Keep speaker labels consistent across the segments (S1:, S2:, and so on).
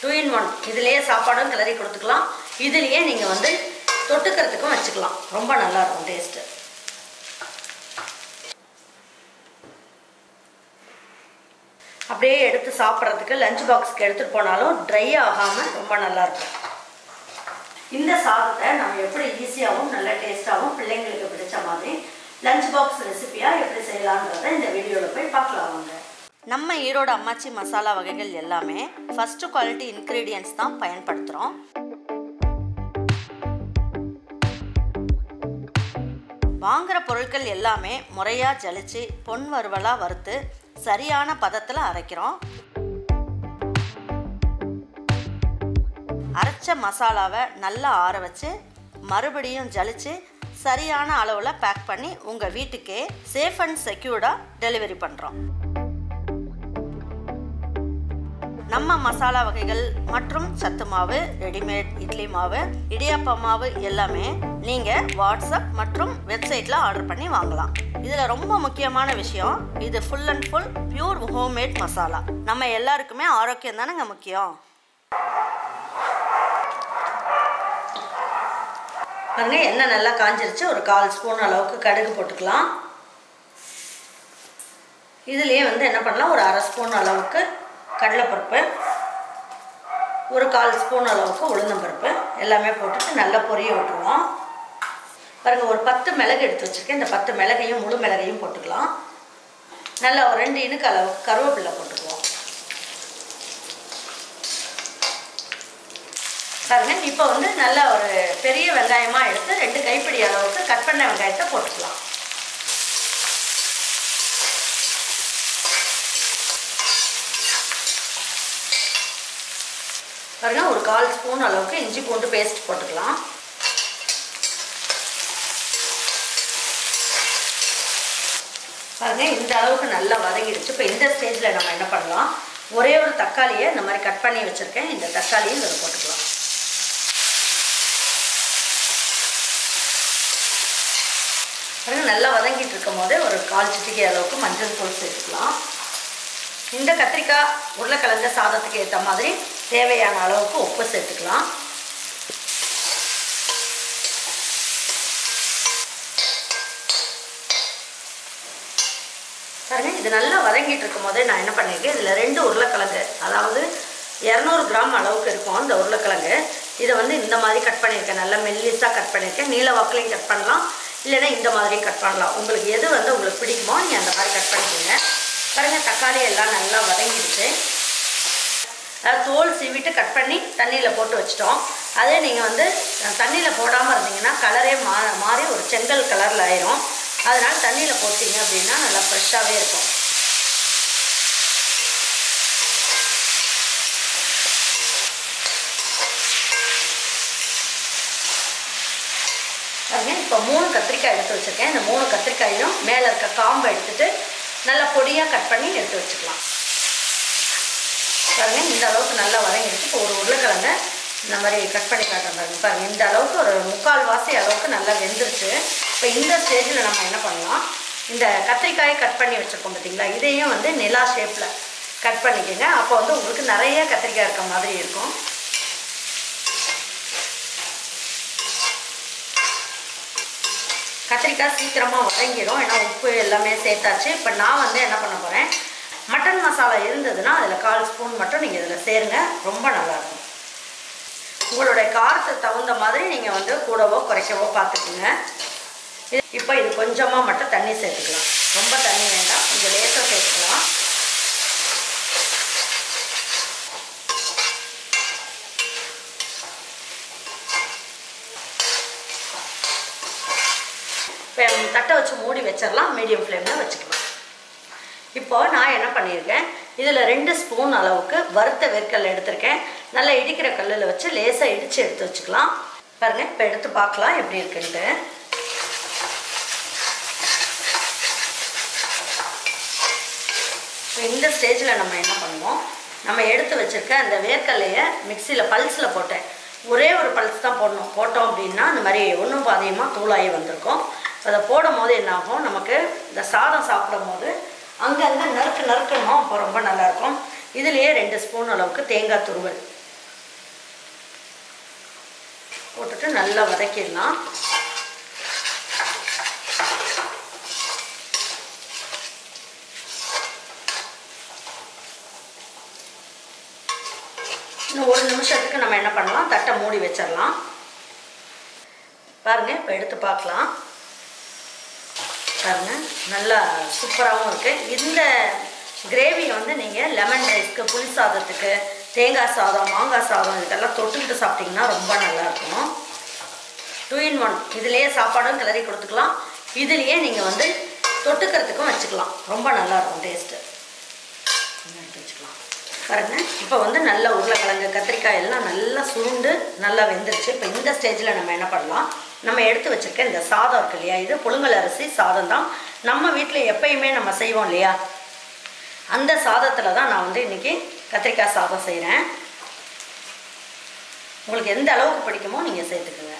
S1: two in one இதுலேயே சாப்பாடும் கிளறி கொடுத்துக்கலாம் இதுலேயே நீங்கள் வந்து தொட்டுக்கிறதுக்கும் வச்சுக்கலாம் ரொம்ப நல்லா இருக்கும் டேஸ்ட்டு அப்படியே எடுத்து சாப்பிட்றதுக்கு லஞ்ச் பாக்ஸ்க்கு எடுத்துகிட்டு போனாலும் ட்ரை ஆகாமல் ரொம்ப நல்லாயிருக்கும் இந்த சாதத்தை நம்ம எப்படி ஈஸியாகவும் நல்ல டேஸ்ட்டாகவும் பிள்ளைங்களுக்கு பிடிச்ச மாதிரி லஞ்ச் பாக்ஸ் ரெசிபியாக எப்படி செய்யலான்றதை இந்த வீடியோவில் போய் பார்க்கலாம் வாங்க நம்ம ஈரோடு அம்மாச்சி மசாலா வகைகள் எல்லாமே ஃபஸ்ட்டு குவாலிட்டி இன்க்ரீடியன்ஸ் தான் பயன்படுத்துகிறோம் வாங்குற பொருட்கள் எல்லாமே முறையாக ஜலிச்சு பொன் வறுவலாக வறுத்து சரியான பதத்தில் அரைக்கிறோம் அரைச்ச மசாலாவை நல்லா ஆற வச்சு மறுபடியும் ஜலிச்சு சரியான அளவில் பேக் பண்ணி உங்கள் வீட்டுக்கே சேஃப் அண்ட் செக்யூர்டாக டெலிவரி பண்ணுறோம் நம்ம மசாலா வகைகள் மற்றும் சத்து மாவு ரெடிமேட் இட்லி மாவு இடியாப்ப மாவு எல்லாமே நீங்கள் வாட்ஸ்அப் மற்றும் வெப்சைட்டில் ஆர்டர் பண்ணி வாங்கலாம் இதில் ரொம்ப முக்கியமான விஷயம் இது full and full pure homemade masala நம்ம எல்லாருக்குமே ஆரோக்கியம் தானேங்க முக்கியம் பாருங்க எண்ணெய் நல்லா காஞ்சிருச்சு ஒரு கால் ஸ்பூன் அளவுக்கு கடுகு போட்டுக்கலாம் இதுலேயே வந்து என்ன பண்ணலாம் ஒரு அரை ஸ்பூன் அளவுக்கு கடலைப்பருப்பு ஒரு கால் ஸ்பூன் அளவுக்கு உளுந்தம்பருப்பு எல்லாமே போட்டுட்டு நல்லா பொரிய விட்டுருவோம் பாருங்கள் ஒரு பத்து மிளகு எடுத்து வச்சுருக்கேன் இந்த பத்து மிளகையும் முழு மிளகையும் போட்டுக்கலாம் நல்லா ஒரு ரெண்டு இனுக்கு அளவுக்கு கருவேப்பிலை போட்டுக்குவோம் பாருங்க இப்போ வந்து நல்ல ஒரு பெரிய வெங்காயமாக எடுத்து ரெண்டு கைப்பிடி அளவுக்கு கட் பண்ண வெங்காயத்தை போட்டுக்கலாம் பாருங்க ஒரு கால் ஸ்பூன் அளவுக்கு இஞ்சி பூண்டு பேஸ்ட் போட்டுக்கலாம் பாருங்க இந்த அளவுக்கு நல்லா வதங்கிடுச்சு இப்போ இந்த ஸ்டேஜில் நம்ம என்ன பண்ணலாம் ஒரே ஒரு தக்காளியை இந்த மாதிரி கட் பண்ணி வச்சுருக்கேன் இந்த தக்காளியும் இதில் போட்டுக்கலாம் பாருங்க நல்லா வதங்கிட்டு இருக்கும் போதே ஒரு கால் சிட்டிகை அளவுக்கு மஞ்சள் தூள் சேர்த்துக்கலாம் இந்த கத்திரிக்காய் உருளைக்கிழங்கு சாதத்துக்கு ஏற்ற மாதிரி தேவையான அளவுக்கு உப்பு சேர்த்துக்கலாம் பாருங்க இது நல்லா வதங்கிட்டு இருக்கும் போதே நான் என்ன பண்ணியிருக்கேன் இதில் ரெண்டு உருளைக்கிழங்கு அதாவது இரநூறு கிராம் அளவுக்கு இருக்கும் இந்த உருளைக்கிழங்கு இதை வந்து இந்த மாதிரி கட் பண்ணியிருக்கேன் நல்லா மெல்லிஸாக கட் பண்ணியிருக்கேன் நீல வாக்கிலையும் கட் பண்ணலாம் இல்லைன்னா இந்த மாதிரியும் கட் பண்ணலாம் உங்களுக்கு எது வந்து உங்களுக்கு பிடிக்குமோ நீங்கள் அந்த மாதிரி கட் பண்ணிக்கோங்க பாருங்கள் தக்காளி எல்லாம் நல்லா வதங்கிடுச்சு அதாவது தோல் சீவிட்டு கட் பண்ணி தண்ணியில் போட்டு வச்சிட்டோம் அதே நீங்கள் வந்து தண்ணியில் போடாமல் இருந்தீங்கன்னா கலரே மா மாறி ஒரு செங்கல் கலரில் ஆயிரும் அதனால் தண்ணியில் போட்டிங்க அப்படின்னா நல்லா ஃப்ரெஷ்ஷாகவே இருக்கும் பாருங்க இப்போ மூணு கத்திரிக்காய் எடுத்து வச்சுருக்கேன் இந்த மூணு கத்திரிக்காயும் மேலே இருக்க காம்பை எடுத்துட்டு நல்லா பொடியாக கட் பண்ணி எடுத்து வச்சுக்கலாம் பாருங்க இந்த அளவுக்கு நல்லா வதங்கிடுச்சு இப்போ ஒரு உருளைக்கிழங்க இந்த மாதிரி கட் பண்ணி காட்டுறேன் பாருங்க பாருங்க இந்த அளவுக்கு ஒரு முக்கால் வாசி அளவுக்கு நல்லா வெந்துருச்சு இப்போ இந்த ஸ்டேஜில் நம்ம என்ன பண்ணலாம் இந்த கத்திரிக்காயை கட் பண்ணி வச்சுருக்கோம் பார்த்தீங்களா இதையும் வந்து நிலா ஷேப்பில் கட் பண்ணிக்கோங்க அப்போ வந்து உங்களுக்கு நிறைய கத்திரிக்காய் இருக்க மாதிரி இருக்கும் கத்திரிக்காய் சீக்கிரமாக வதங்கிடும் ஏன்னா உப்பு எல்லாமே சேர்த்தாச்சு இப்போ நான் வந்து என்ன பண்ண போகிறேன் மட்டன் மசாலா இருந்ததுன்னா அதில் கால் ஸ்பூன் மட்டும் நீங்கள் இதில் சேருங்க ரொம்ப நல்லாயிருக்கும் உங்களுடைய காரத்துக்கு தகுந்த மாதிரி நீங்கள் வந்து கூடவோ குறைக்கவோ பார்த்துக்குங்க இது இப்போ இது கொஞ்சமாக மட்டும் தண்ணி சேர்த்துக்கலாம் ரொம்ப தண்ணி வேண்டாம் கொஞ்சம் லேசாக சேர்த்துக்கலாம் இப்போ தட்டை வச்சு மூடி வச்சிடலாம் மீடியம் ஃப்ளேமில் வச்சுக்கலாம் இப்போ நான் என்ன பண்ணியிருக்கேன் இதில் ரெண்டு ஸ்பூன் அளவுக்கு வறுத்த வேர்க்கல் எடுத்திருக்கேன் நல்லா இடிக்கிற கல்லில் வச்சு லேசாக இடித்து எடுத்து வச்சுக்கலாம் பாருங்கள் இப்போ எடுத்து பார்க்கலாம் எப்படி இருக்குன்ட்டு இப்போ இந்த ஸ்டேஜில் நம்ம என்ன பண்ணுவோம் நம்ம எடுத்து வச்சுருக்க அந்த வேர்க்கல்லையை மிக்சியில் பல்ஸில் போட்டேன் ஒரே ஒரு பல்ஸ் தான் போடணும் போட்டோம் அப்படின்னா இந்த மாதிரி ஒன்றும் பாதியமாக தூளாகி வந்திருக்கும் அதை போடும் போது என்ன ஆகும் நமக்கு இந்த சாதம் சாப்பிடும் போது அங்கங்கே நறுக்கு நறுக்கணும் அப்போ ரொம்ப நல்லாயிருக்கும் இதுலேயே ரெண்டு ஸ்பூன் அளவுக்கு தேங்காய் துருவல் போட்டுட்டு நல்லா வதக்கிடலாம் இன்னும் ஒரு நிமிஷத்துக்கு நம்ம என்ன பண்ணலாம் தட்டை மூடி வச்சிடலாம் பாருங்க இப்போ எடுத்து பார்க்கலாம் பாருங்க நல்லா சூப்பராகவும் இருக்குது இந்த கிரேவியை வந்து நீங்கள் லெமன் ரைஸ்க்கு புளி சாதத்துக்கு தேங்காய் சாதம் மாங்காய் சாதம் இதெல்லாம் தொட்டுக்கிட்டு சாப்பிட்டிங்கன்னா ரொம்ப நல்லாயிருக்கும் டூ இன் ஒன் இதுலேயே சாப்பாடும் கிளறி கொடுத்துக்கலாம் இதுலேயே நீங்கள் வந்து தொட்டுக்கிறதுக்கும் வச்சுக்கலாம் ரொம்ப நல்லாயிருக்கும் டேஸ்ட்டு எடுத்து வச்சுக்கலாம் பாருங்க இப்போ வந்து நல்ல உருளைக்கிழங்கு கத்திரிக்காய் எல்லாம் நல்லா சுருண்டு நல்லா வெந்துருச்சு இப்போ இந்த ஸ்டேஜில் நம்ம என்ன பண்ணலாம் நம்ம எடுத்து வச்சிருக்க இந்த சாதம் இருக்கு இல்லையா இது புழுங்கல் அரிசி சாதம் தான் நம்ம வீட்டில் எப்பயுமே நம்ம செய்வோம் இல்லையா அந்த சாதத்தில் தான் நான் வந்து இன்றைக்கி கத்திரிக்காய் சாதம் செய்கிறேன் உங்களுக்கு எந்த அளவுக்கு பிடிக்குமோ நீங்கள் சேர்த்துக்குங்க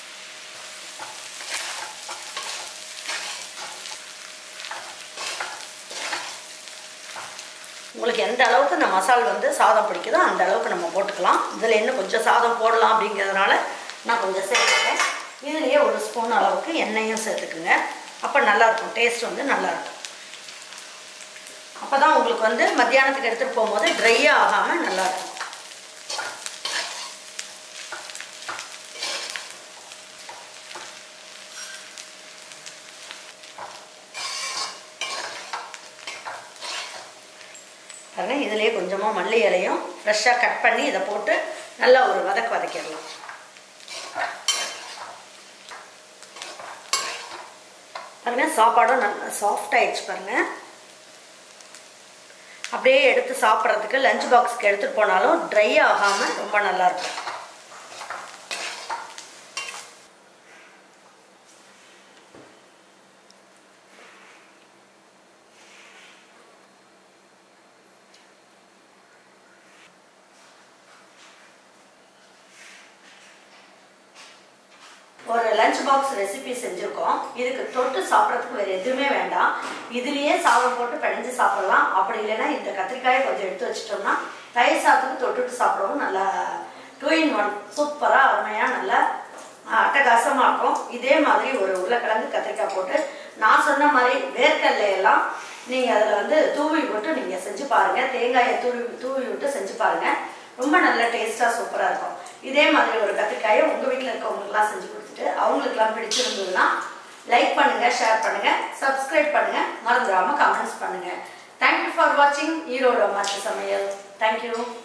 S1: உங்களுக்கு எந்த அளவுக்கு இந்த மசால் வந்து சாதம் பிடிக்குதோ அந்த அளவுக்கு நம்ம போட்டுக்கலாம் இதில் இன்னும் கொஞ்சம் சாதம் போடலாம் அப்படிங்கிறதுனால நான் கொஞ்சம் சேர்த்துக்கிறேன் இதுலேயே ஒரு ஸ்பூன் அளவுக்கு எண்ணெயும் சேர்த்துக்குங்க அப்போ நல்லாயிருக்கும் டேஸ்ட் வந்து நல்லாயிருக்கும் அப்போ தான் உங்களுக்கு வந்து மத்தியானத்துக்கு எடுத்துகிட்டு போகும்போது ட்ரையாக ஆகாமல் நல்லாயிருக்கும் பாருங்க இதுலேயே கொஞ்சமாக மல்லி இலையும் ஃப்ரெஷ்ஷாக கட் பண்ணி இதை போட்டு நல்லா ஒரு வதக்கு வதக்கிடலாம் பாருங்க சாப்பாடும் நல்லா சாஃப்ட் ஆயிடுச்சு பாருங்க அப்படியே எடுத்து சாப்பிட்றதுக்கு லஞ்ச் பாக்ஸ்க்கு எடுத்துகிட்டு போனாலும் ட்ரை ஆகாமல் ரொம்ப நல்லாயிருக்கும் ஒரு லஞ்ச் பாக்ஸ் ரெசிபி செஞ்சுருக்கோம் இதுக்கு தொட்டு சாப்பிட்றதுக்கு வேறு எதுவுமே வேண்டாம் இதுலேயே சாதம் போட்டு பிணைஞ்சு சாப்பிடலாம் அப்படி இல்லைன்னா இந்த கத்திரிக்காயை கொஞ்சம் எடுத்து வச்சிட்டோம்னா தயிர் சாதத்துக்கு தொட்டுட்டு சாப்பிடவும் நல்லா டூ இன் ஒன் சூப்பராக அருமையாக நல்லா அட்டகாசமாக இருக்கும் இதே மாதிரி ஒரு உருளைக்கிழங்கு கத்திரிக்காய் போட்டு நான் சொன்ன மாதிரி வேர்க்கடலையெல்லாம் நீங்கள் அதில் வந்து தூவி விட்டு நீங்கள் செஞ்சு பாருங்கள் தேங்காயை தூவி தூவி விட்டு செஞ்சு பாருங்கள் ரொம்ப நல்ல டேஸ்ட்டாக சூப்பராக இருக்கும் இதே மாதிரி ஒரு கத்திரிக்காயை உங்கள் வீட்டில் இருக்கவங்களுக்குலாம் செஞ்சு கொடுத்துட்டு அவங்களுக்குலாம் பிடிச்சிருந்ததுன்னா லைக் பண்ணுங்கள் ஷேர் பண்ணுங்கள் சப்ஸ்கிரைப் பண்ணுங்கள் மறந்துடாமல் கமெண்ட்ஸ் பண்ணுங்கள் தேங்க்யூ ஃபார் வாட்சிங் ஈரோடு மாற்று சமையல் தேங்க்யூ